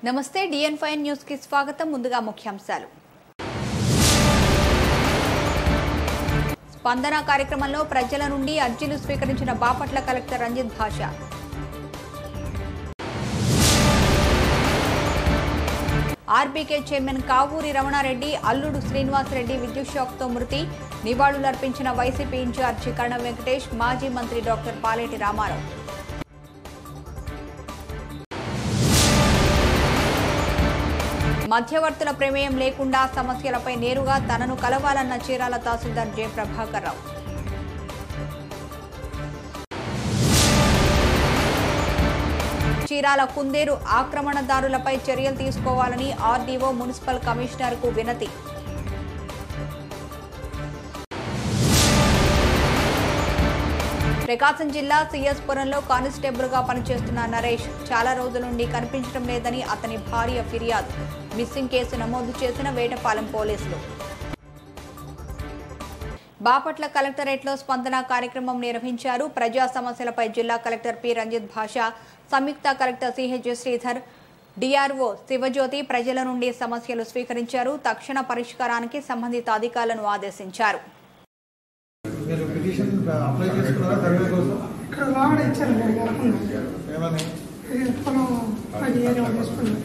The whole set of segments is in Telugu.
నమస్తే డిఎన్ ఫైవ్ న్యూస్ కి స్వాగతం ముందుగా ముఖ్యాంశాలు స్పందన కార్యక్రమంలో ప్రజల నుండి అర్జీలు స్వీకరించిన బాపట్ల కలెక్టర్ రంజిత్ భాష ఆర్బీకే చైర్మన్ కావూరి రమణారెడ్డి అల్లుడు శ్రీనివాసరెడ్డి విద్యుత్ షాక్తో మృతి నివాళులర్పించిన వైసీపీ ఇన్ఛార్జి కర్ణ వెంకటేష్ మాజీ మంత్రి డాక్టర్ పాలేటి రామారావు మధ్యవర్తుల ప్రమేయం లేకుండా సమస్యలపై నేరుగా తనను కలవాలన్న చీరాల తహసీల్దార్ జె ప్రభాకర్ రావు చీరాల కుందేరు ఆక్రమణదారులపై చర్యలు తీసుకోవాలని ఆర్డీఓ మున్సిపల్ కమిషనర్కు వినతి ప్రకాశం జిల్లా సిఎస్పురంలో కానిస్టేబుల్గా పనిచేస్తున్న నరేష్ చాలా రోజుల నుండి కనిపించడం లేదని అతని భార్య ఫిర్యాదు మిస్సింగ్ కేసు నమోదు చేసిన వేటపాలెం పోలీసులు బాపట్ల కలెక్టరేట్లో స్పందన కార్యక్రమం నిర్వహించారు ప్రజా సమస్యలపై జిల్లా కలెక్టర్ పి రంజిత్ భాష సంయుక్త collector CH Sridhar DRO Sivajyothi ప్రజల నుండి సమస్యలు స్వీకరించారు తక్షణ పరిష్కారానికి సంబంధిత అధికారులను ఆదేశించారు మీరు పిటిషన్ అప్లై చేసుకున్నారా సర్వే కోసం ఇక్కడ లోపల ఇచ్చారు నేను కాకుండా ఏమని ఇది పొలం పది ఏరియా తీసుకున్నాను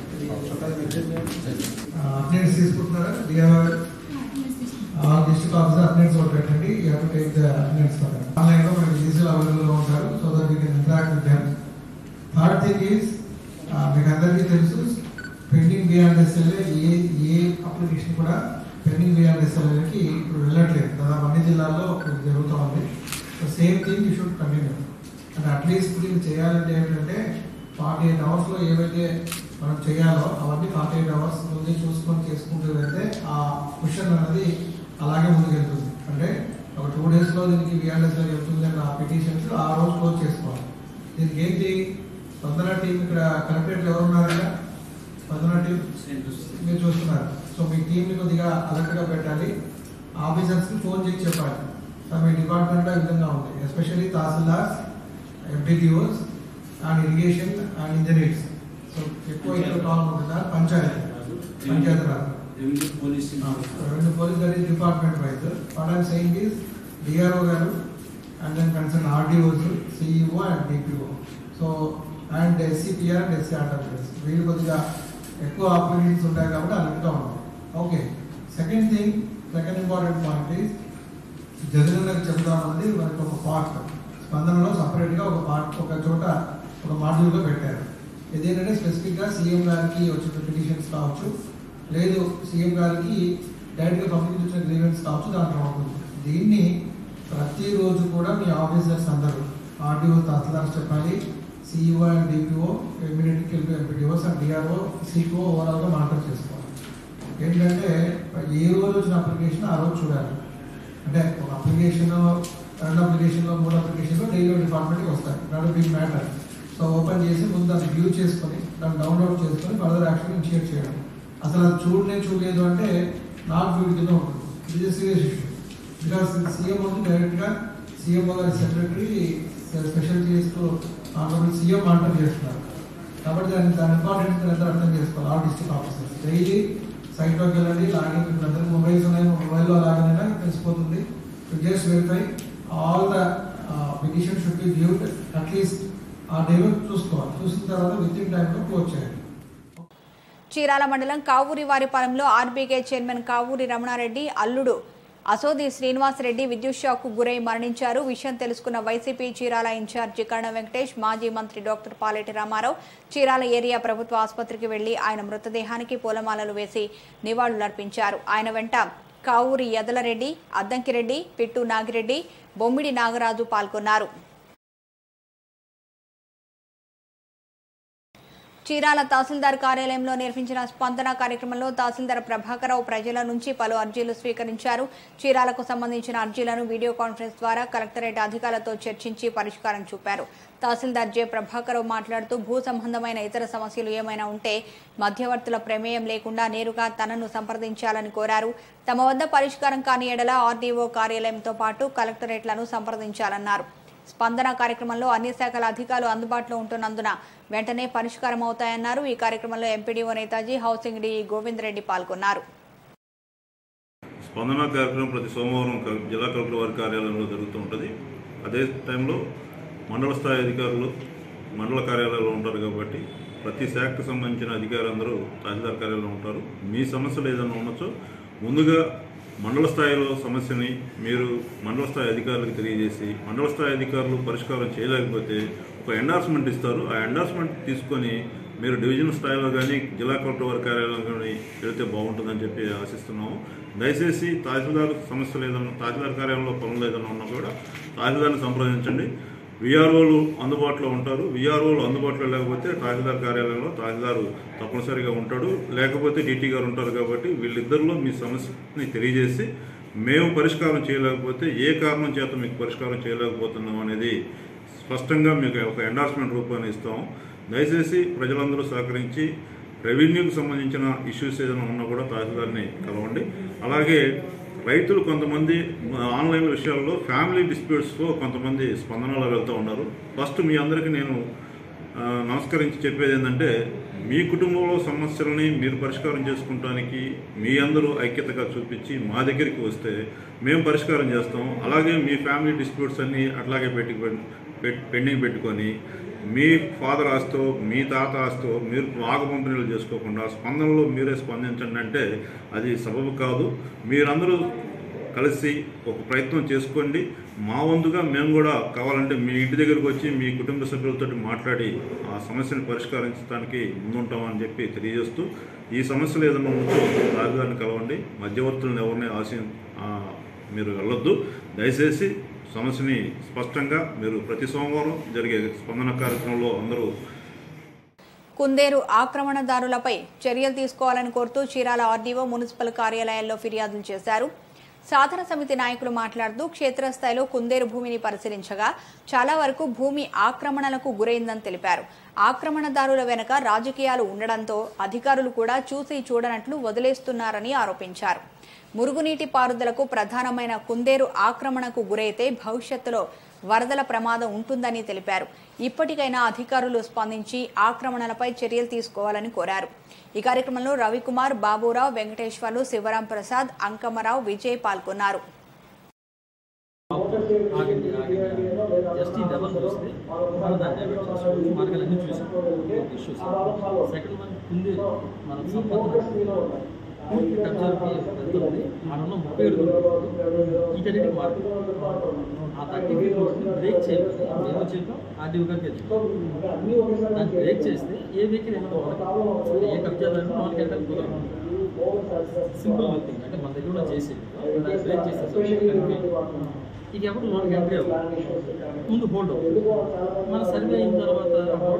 అప్డేట్స్ తీసుకుంటున్నారా డిఆర్ డిస్ట్రిక్ట్ ఆఫీసర్ అప్డేట్స్ ఒకటి పెట్టండి you have to take the updates for online లో మనకి ఈజీగా అవైలబుల్ గా ఉంటారు so that you can interact with them third thing is మీకు అందరికీ తెలుసు pending BRSL a a application కూడా పెండింగ్ బిఆర్ఎస్ఎల్కి ఇప్పుడు వెళ్ళట్లేదు దాదాపు అన్ని జిల్లాల్లో ఇప్పుడు జరుగుతూ ఉంది so same thing you should continue అంటే అట్లీస్ట్ ఇప్పుడు ఇది చేయాలంటే ఏంటంటే ఫార్టీ ఎయిట్ అవర్స్లో ఏవైతే మనం చేయాలో అవన్నీ ఫార్టీ ఎయిట్ అవర్స్ ముందే చూసుకొని చేసుకుంటూ వెళ్తే ఆ క్వశ్చన్ అనేది అలాగే ముందుకెళ్తుంది అంటే ఒక టూ డేస్లో దీనికి బిఆర్ఎస్లో వెళ్తుంది అన్న ఆ పిటిషన్స్ ఆ రోజు క్లోజ్ చేసుకోవాలి దీనికి ఏంటి స్పందన టీం ఇక్కడ కలెక్టరేట్ ఎవరు ఉన్నారంటే స్పందన టీం మీరు చూస్తున్నారు సో మీ టీంని కొద్దిగా అలర్ట్ గా పెట్టాలి ఆఫీసర్స్ కి ఫోన్ చేసి చెప్పాలి సో మీ డిపార్ట్మెంట్ లో ఈ విధంగా ఉంది especially tahsildars MPTOs and irrigation and engineers so ఎక్కువ ఇక్కడ కాల్ ఉంటుందా పంచాయతీ పంచాయతీ రాదు రెవెన్యూ పోలీసింగ్ రెండు పోలీస్ గారి department wise what I'm saying is DRO గారు and then concern RDOs CEO and DPO so and SCPR and SCRWS వీళ్ళు కొద్దిగా ఎక్కువ ఆపరేషన్స్ ఉంటాయి కాబట్టి అలర్ట్గా ఉంటాం okay second thing second important point is Jagan చెప్తామంది మనకి ఒక పార్ట్ స్పందనలో సపరేట్గా ఒక పార్ట్ ఒక చోట ఒక మాడ్యూల్గా పెట్టారు ఇదేంటంటే స్పెసిఫిక్గా సీఎం గారికి వచ్చిన పిటిషన్స్ కావచ్చు లేదు సీఎం గారికి డైరెక్ట్గా పబ్లిక్ వచ్చిన గ్రీవెన్స్ కావచ్చు దాంట్లో ఉంటుంది దీన్ని ప్రతిరోజు కూడా మీ ఆఫీసర్స్ అందరూ ఆర్డీఓ తహసీల్దార్స్ చెప్పాలి సిఇఓ అండ్ డిపిఓ ఇమీడియట్కి వెళ్ళి ఎంపీడీఓస్ అండ్ డిఆర్ఓ సిఓ ఓవరాల్గా మానిటర్ చేసుకోవాలి ఏంటంటే ఏ రోజు వచ్చిన అప్లికేషన్ ఆ రోజు చూడాలి అంటే ఒక అప్లికేషన్ రెండు అప్లికేషన్లో మూడు అప్లికేషన్లో డైలీ డిపార్ట్మెంట్కి వస్తాయి not big matter so open చేసి ముందు దాన్ని వ్యూ చేసుకొని దాన్ని డౌన్లోడ్ చేసుకొని ఫర్దర్ యాక్షన్ ఇనిషియేట్ చేయడం అసలు అది చూడలే చూడలేదు అంటే నాట్ వ్యూ కింద ఉంటుంది ఇది సీరియస్ ఇష్యూ బికాస్ సీఎం ఉంది డైరెక్ట్గా సీఎం గారి సెక్రటరీ స్పెషల్ చేస్తూ ఆనరబుల్ సీఎం మానిటర్ చేస్తున్నారు కాబట్టి దాని దాని ఇంపార్టెన్స్ మీరు అందరూ అర్థం చేసుకోవాలి ఆ డిస్ట్రిక్ట్ ఆఫీసర్స్ డైలీ సైట్లోకి వెళ్ళండి లాగిన్ ఇప్పుడు అందరికి మొబైల్స్ ఉన్నాయి మొబైల్లో లాగిన్ అయినా తెలిసిపోతుంది just verify all the petition should be viewed at least ఆ డేలో చూసుకోవాలి చూసిన తర్వాత విత్ ఇన్ టైంలో క్లోజ్ చేయాలి చీరాల మండలం కావూరి వారిపాలెంలో ఆర్బీకే చైర్మన్ కావూరి రమణారెడ్డి అల్లుడు అసోది శ్రీనివాసరెడ్డి విద్యుత్ షాక్కు గురై మరణించారు విషయం తెలుసుకున్న వైసీపీ చీరాల ఇన్ఛార్జి కర్ణ వెంకటేష్ మాజీ మంత్రి డాక్టర్ పాలేటి రామారావు చీరాల ఏరియా ప్రభుత్వ ఆసుపత్రికి వెళ్లి ఆయన మృతదేహానికి పూలమాలలు వేసి నివాళులర్పించారు ఆయన వెంట కావూరి యదలరెడ్డి అద్దంకిరెడ్డి పిట్టు నాగిరెడ్డి బొమ్మిడి నాగరాజు పాల్గొన్నారు చీరాల తహసీల్దార్ కార్యాలయంలో నిర్వహించిన స్పందన కార్యక్రమంలో తహసీల్దార్ ప్రభాకరరావు ప్రజల నుంచి పలు అర్జీలు స్వీకరించారు చీరాలకు సంబంధించిన అర్జీలను వీడియో కాన్ఫరెన్స్ ద్వారా కలెక్టరేట్ అధికారులతో చర్చించి పరిష్కారం చూపారు తహసీల్దార్ జె ప్రభాకరరావు మాట్లాడుతూ భూ సంబంధమైన ఇతర సమస్యలు ఏమైనా ఉంటే మధ్యవర్తుల ప్రమేయం లేకుండా నేరుగా తనను సంప్రదించాలని కోరారు తమ వద్ద పరిష్కారం కాని ఎడల ఆర్డీఓ కార్యాలయంతో పాటు కలెక్టరేట్లను సంప్రదించాలన్నారు స్పందన కార్యక్రమంలో అన్ని శాఖల అధికారులు అందుబాటులో ఉంటున్నందున వెంటనే పరిష్కారం అవుతాయన్నారు ఈ కార్యక్రమంలో MPDO Netaji housing D Govind Reddy పాల్గొన్నారు స్పందన కార్యక్రమం ప్రతి సోమవారం క- జిల్లా కలెక్టర్ వారి కార్యాలయంలో జరుగుతూ ఉంటుంది అదే టైంలో మండల స్థాయి అధికారులు మండల కార్యాలయంలో ఉంటారు కాబట్టి ప్రతి శాఖకు సంబంధించిన అధికారులందరూ తహసీల్దార్ కార్యాలయంలో ఉంటారు మీ సమస్యలు ఏదైనా ఉండొచ్చో ముందుగా మండల స్థాయిలో సమస్యని మీరు మండల స్థాయి అధికారులకు తెలియజేసి మండల స్థాయి అధికారులు పరిష్కారం చేయలేకపోతే ఒక ఎండార్స్మెంట్ ఇస్తారు ఆ ఎండార్స్మెంట్ తీసుకొని మీరు డివిజన్ స్థాయిలో కానీ జిల్లా కలెక్టర్ వారి కార్యాలయం కానీ వెళితే బాగుంటుందని చెప్పి ఆశిస్తున్నాము దయచేసి తహసీల్దార్ సమస్యలు ఏదైనా తహసీల్దార్ కార్యాలయంలో పనులు ఏదైనా ఉన్నా కూడా తహసీల్దార్ని సంప్రదించండి విఆర్ఓలు అందుబాటులో ఉంటారు విఆర్ఓలు అందుబాటులో లేకపోతే తహసీల్దార్ కార్యాలయంలో తహసీల్దారు తప్పనిసరిగా ఉంటాడు లేకపోతే డీటీ గారు ఉంటారు కాబట్టి వీళ్ళిద్దరిలో మీ సమస్యని తెలియజేసి మేము పరిష్కారం చేయలేకపోతే ఏ కారణం చేత మీకు పరిష్కారం చేయలేకపోతున్నాం అనేది స్పష్టంగా మీకు ఒక ఎండార్స్మెంట్ రూపాన్ని ఇస్తాం దయచేసి ప్రజలందరూ సహకరించి రెవెన్యూకి సంబంధించిన ఇష్యూస్ ఏదైనా ఉన్నా కూడా తహసీల్దార్ని కలవండి అలాగే రైతులు కొంతమంది ఆన్లైన్ విషయాల్లో ఫ్యామిలీ డిస్ప్యూట్స్లో కొంతమంది స్పందనలో వెళ్తూ ఉన్నారు ఫస్ట్ మీ అందరికీ నేను ఆ, నమస్కరించి చెప్పేది ఏంటంటే మీ కుటుంబంలో సమస్యలని మీరు పరిష్కారం చేసుకుంటానికి మీ అందరూ ఐక్యతగా చూపించి మా దగ్గరికి వస్తే మేము పరిష్కారం చేస్తాం అలాగే మీ ఫ్యామిలీ డిస్ప్యూట్స్ అన్నీ అట్లాగే పెట్టి పెట్- పెండింగ్ పెట్టుకొని మీ ఫాదర్ ఆస్తో మీ తాత ఆస్తో మీరు ఆగ పంపిణీలు చేసుకోకుండా స్పందనలో మీరే స్పందించండి అంటే అది సబబు కాదు మీరందరూ కలిసి ఒక ప్రయత్నం చేసుకోండి మా వంతుగా మేము కూడా కావాలంటే మీ ఇంటి దగ్గరకు వచ్చి మీ కుటుంబ సభ్యులతో మాట్లాడి ఆ సమస్యను పరిష్కరించడానికి ముందుంటామని చెప్పి తెలియజేస్తూ ఈ సమస్యలు ఏదైనా ఉంటే రాజధానిని కలవండి మధ్యవర్తులను ఎవరిని ఆశ ఆ, మీరు వెళ్ళొద్దు దయచేసి సమస్యని స్పష్టంగా మీరు ప్రతి సోమవారం జరిగే స్పందన కార్యక్రమంలో అందరూ కుందేరు ఆక్రమణదారులపై చర్యలు తీసుకోవాలని కోరుతూ చీరాల ఆర్డీఓ మున్సిపల్ కార్యాలయాల్లో ఫిర్యాదులు చేశారు సాధన సమితి నాయకులు మాట్లాడుతూ క్షేత్రస్థాయిలో కుందేరు భూమిని పరిశీలించగా చాలా వరకు భూమి ఆక్రమణలకు గురైందని తెలిపారు ఆక్రమణదారుల వెనుక రాజకీయాలు ఉండడంతో అధికారులు కూడా చూసి చూడనట్లు వదిలేస్తున్నారని ఆరోపించారు మురుగునీటి పారుదలకు ప్రధానమైన కుందేరు ఆక్రమణకు గురైతే భవిష్యత్తులో వరదల ప్రమాదం ఉంటుందని తెలిపారు ఇప్పటికైనా అధికారులు స్పందించి ఆక్రమణలపై చర్యలు తీసుకోవాలని కోరారు ఈ కార్యక్రమంలో రవికుమార్ బాబురావు వెంకటేశ్వర్లు శివరాం ప్రసాద్ అంకమరావు విజయ్ పాల్గొన్నారు ఆగండి ఆగండి జస్ట్ ఈ డబల్ చూస్తే మనం దాన్ని డైవర్ట్ చేసుకోవచ్చు మార్గాలు అన్ని చూసాం ఇష్యూస్ సెకండ్ వన్ ఉంది మనం సంపద పూర్తి కబ్జాకి వెళ్తుంది ఆడున్న ముప్పై ఏడు వీటన్నిటికి మార్పు ఆ థర్టీ ఫైవ్ రోడ్స్ని బ్రేక్ చేయాలి మేము చెప్పాం ఆర్డీఓ గారికి చెప్పాం దాన్ని బ్రేక్ చేస్తే ఏ వెహికల్ వెళ్ళడం వాళ్ళకి ఏ కబ్జాదారు వాళ్ళకి వెళ్ళడం కుదరదు సింపుల్ థింగ్ అంటే మన దగ్గర కూడా చేసేది దాన్ని బ్రేక్ చేస్తే ఇది ఎవరు లోన్కి ఎంట్రీ అవ్వదు ముందు హోల్డ్ అవుతుంది మన సర్వే అయిన తర్వాత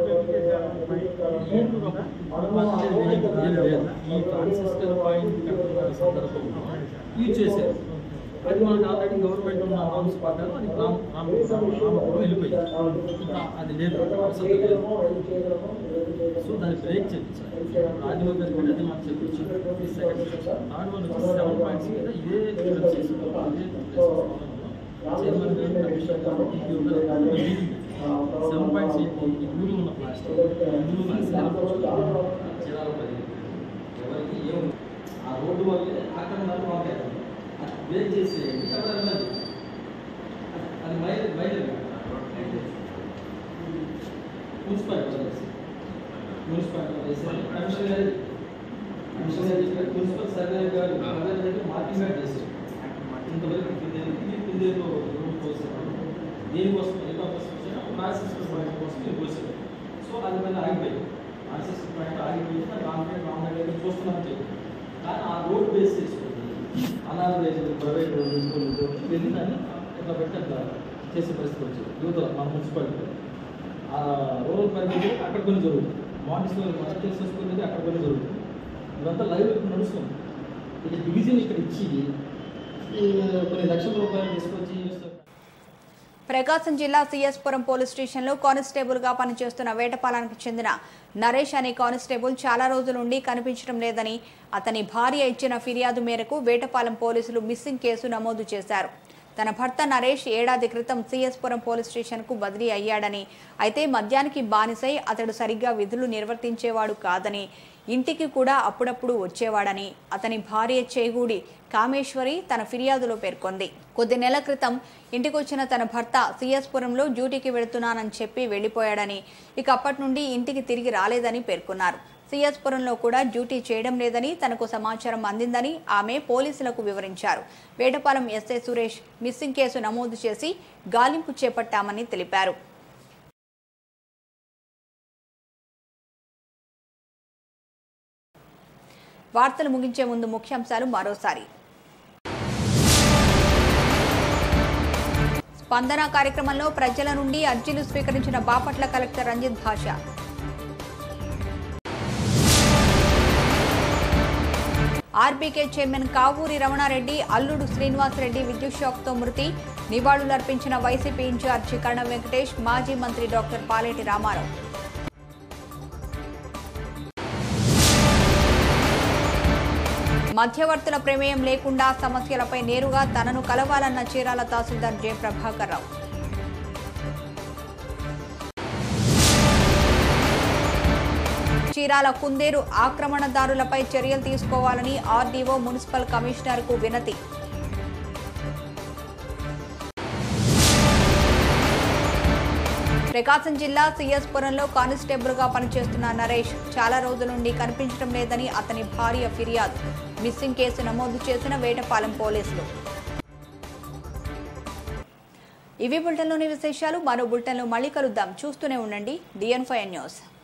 ఈ ట్రాన్సిస్టర్ పాయింట్ కట్టుకున్న సందర్భంలో యూజ్ చేశారు అది మనకు ఆల్రెడీ గవర్నమెంట్ ఉన్న నామ్స్ ప్రకారం అది రామ రామ రామపురం వెళ్ళిపోయింది ఇంకా అది లేదు అవసరం లేదు సో దాన్ని బ్రేక్ చేయించాలి ఆర్డీఓ గారు కూడా అది మనకు చెప్పించారు ఈ సెకండ్ థర్డ్ వన్ వచ్చి సెవెన్ పాయింట్స్ మీద ఇదే రిఫరెన్స్ చేసుకుంటాం ఇదే చైర్మన్ గారు కమిషనర్ గారు ఈపీఓ గారు అందరూ మీటింగ్ సెవెన్ పాయింట్స్ ఏంటి ఈ ఊరిలో ఉన్న ప్లాస్టిక్ ఊరిలో ఉన్న చీరాల పది ఎవరికి ఏం ఆ రోడ్డు వల్లే ఆక్రమణలు వాకారు అది బ్రేక్ చేసేయండి ఎవరు వెళ్ళదు అది మైల్ మైల్ మున్సిపాలిటీ మున్సిపాలిటీ వేసారు కమిషనర్ గారు కమిషనర్ గారు చెప్పారు మున్సిపల్ సర్వే గారు సర్వే దగ్గర మార్కింగ్ గారు చేశారు ఇంతవరకు కుందేలు ఇది కుందేలు రోడ్ పోసారు దేనికోసం ఏ పర్పస్ వచ్చారో ట్రాన్సిస్టర్ పాయింట్ కోసం ఇది పోసారు సో అది మళ్ళీ ఆగిపోయింది ట్రాన్సిస్టర్ పాయింట్ ఆగిపోయింది దాని రామ్ రామ్ దగ్గర చూస్తున్నాం చెప్పి కానీ ఆ రోడ్ బేస్ చేసుకుంది అనాథరైజ్డ్ ప్రైవేట్ వెళ్ళి దాన్ని ఇట్లా పెట్టి అట్లా చేసే పరిస్థితి వచ్చింది యువత మన మున్సిపాలిటీ ఆ రూరల్ పరిధి అక్కడ కొన్ని జరుగుతుంది మార్నింగ్స్లో మస్టర్ చేసుకునేది అక్కడ కొన్ని జరుగుతుంది ఇదంతా లైవ్ ఇప్పుడు నడుస్తుంది ఇక డివిజన్ ఇక్కడ ఇచ్చి ఈ కొన్ని లక్షల రూపాయలు తీసుకొచ్చి ప్రకాశం జిల్లా సిఎస్పురం పోలీస్ స్టేషన్లో కానిస్టేబుల్ గా పనిచేస్తున్న వేటపాలానికి చెందిన నరేష్ అనే కానిస్టేబుల్ చాలా రోజుల నుండి కనిపించడం లేదని అతని భార్య ఇచ్చిన ఫిర్యాదు మేరకు వేటపాలెం పోలీసులు మిస్సింగ్ కేసు నమోదు చేశారు తన భర్త నరేష్ ఏడాది క్రితం సిఎస్పురం పోలీస్ స్టేషన్కు బదిలీ అయ్యాడని అయితే మద్యానికి బానిసై అతడు సరిగ్గా విధులు నిర్వర్తించేవాడు కాదని ఇంటికి కూడా అప్పుడప్పుడు వచ్చేవాడని అతని భార్య చేగూడి కామేశ్వరి తన ఫిర్యాదులో పేర్కొంది కొద్ది నెలల క్రితం ఇంటికొచ్చిన తన భర్త సిఎస్పురంలో డ్యూటీకి వెళుతున్నానని చెప్పి వెళ్లిపోయాడని ఇక అప్పటి నుండి ఇంటికి తిరిగి రాలేదని పేర్కొన్నారు సిఎస్పురంలో కూడా డ్యూటీ చేయడం లేదని తనకు సమాచారం అందిందని ఆమె పోలీసులకు వివరించారు Vetapalem SI Suresh missing case నమోదు చేసి గాలింపు చేపట్టామని తెలిపారు వార్తలు ముగించే ముందు ముఖ్యాంశాలు మరోసారి స్పందన కార్యక్రమంలో ప్రజల నుండి అర్జీలు స్వీకరించిన బాపట్ల కలెక్టర్ రంజిత్ భాష ఆర్బీకే చైర్మన్ కావూరి రమణారెడ్డి అల్లుడు శ్రీనివాసరెడ్డి విద్యుత్ షాక్తో మృతి నివాళులర్పించిన వైసీపీ ఇన్ఛార్జి కరణం వెంకటేష్ మాజీ మంత్రి డాక్టర్ పాలేటి రామారావు మధ్యవర్తుల ప్రమేయం లేకుండా సమస్యలపై నేరుగా తనను కలవాలన్న చీరాల తహసీల్దార్ జె ప్రభాకర్ రావు చీరాల కుందేరు ఆక్రమణదారులపై చర్యలు తీసుకోవాలని ఆర్డీఓ మున్సిపల్ కమిషనర్కు వినతి ప్రకాశం జిల్లా సిఎస్పురంలో కానిస్టేబుల్గా పనిచేస్తున్న నరేష్ చాలా రోజుల నుండి కనిపించడం లేదని అతని భార్య ఫిర్యాదు మిస్సింగ్ కేసు నమోదు చేసిన వేటపాలెం పోలీసులు ఇవి బులెటిన్లోని విశేషాలు మరో బులెటిన్లో మళ్ళీ కలుద్దాం చూస్తూనే ఉండండి డిఎన్ ఫైవ్ న్యూస్